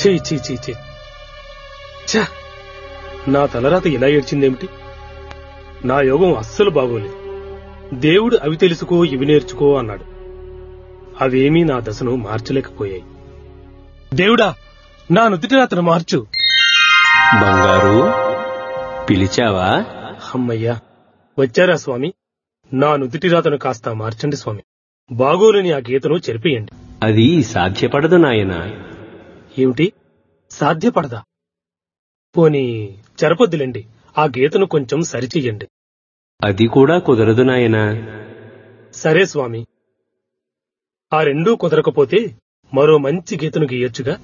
ఛీ ఛీ ఛీ ఛీ ఛ! నా తలరాత ఇలా ఏడ్చిందేమిటి నా యోగం అస్సలు బాగోలేదు దేవుడు అవి తెలుసుకో ఇవి నేర్చుకో అన్నాడు అవేమీ నా దశను మార్చలేకపోయాయి దేవుడా నా నుదుటి రాతను మార్చు బంగారు పిలిచావా అమ్మయ్యా వచ్చారా స్వామి నా నుదుటి రాతను కాస్త మార్చండి స్వామి బాగోలేని ఆ గీతను చెరిపేయండి అది సాధ్యపడదు నాయనా ఏమిటి సాధ్యపడదా పోనీ చెరపొద్దులేండి ఆ గీతను కొంచెం సరిచెయ్యండి అది కూడా కుదరదు నాయనా సరే స్వామి ఆ రెండూ కుదరకపోతే మరో మంచి గీతను గీయొచ్చుగా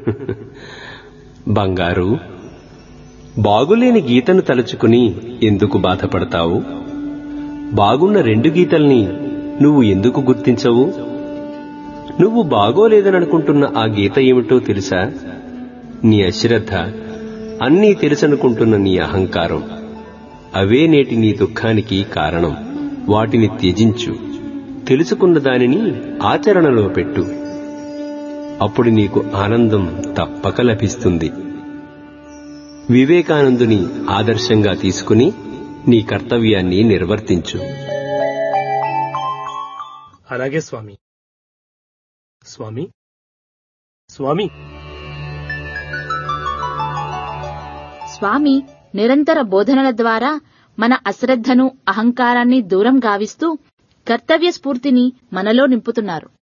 బంగారు బాగులేని గీతను తలుచుకుని ఎందుకు బాధపడతావు బాగున్న రెండు గీతల్ని నువ్వు ఎందుకు గుర్తించవు నువ్వు బాగోలేదననుకుంటున్న ఆ గీత ఏమిటో తెలుసా నీ అశ్రద్ధ అన్నీ తెలుసనుకుంటున్న నీ అహంకారం అవే నేటి నీ దుఃఖానికి కారణం వాటిని త్యజించు తెలుసుకున్న దానిని ఆచరణలో పెట్టు అప్పుడు నీకు ఆనందం తప్పక లభిస్తుంది వివేకానందుని ఆదర్శంగా తీసుకుని నీ కర్తవ్యాన్ని నిర్వర్తించు అలాగే స్వామి స్వామి స్వామి స్వామి నిరంతర బోధనల ద్వారా మన అశ్రద్ధను అహంకారాన్ని దూరం గావిస్తూ కర్తవ్య స్ఫూర్తిని మనలో నింపుతున్నారు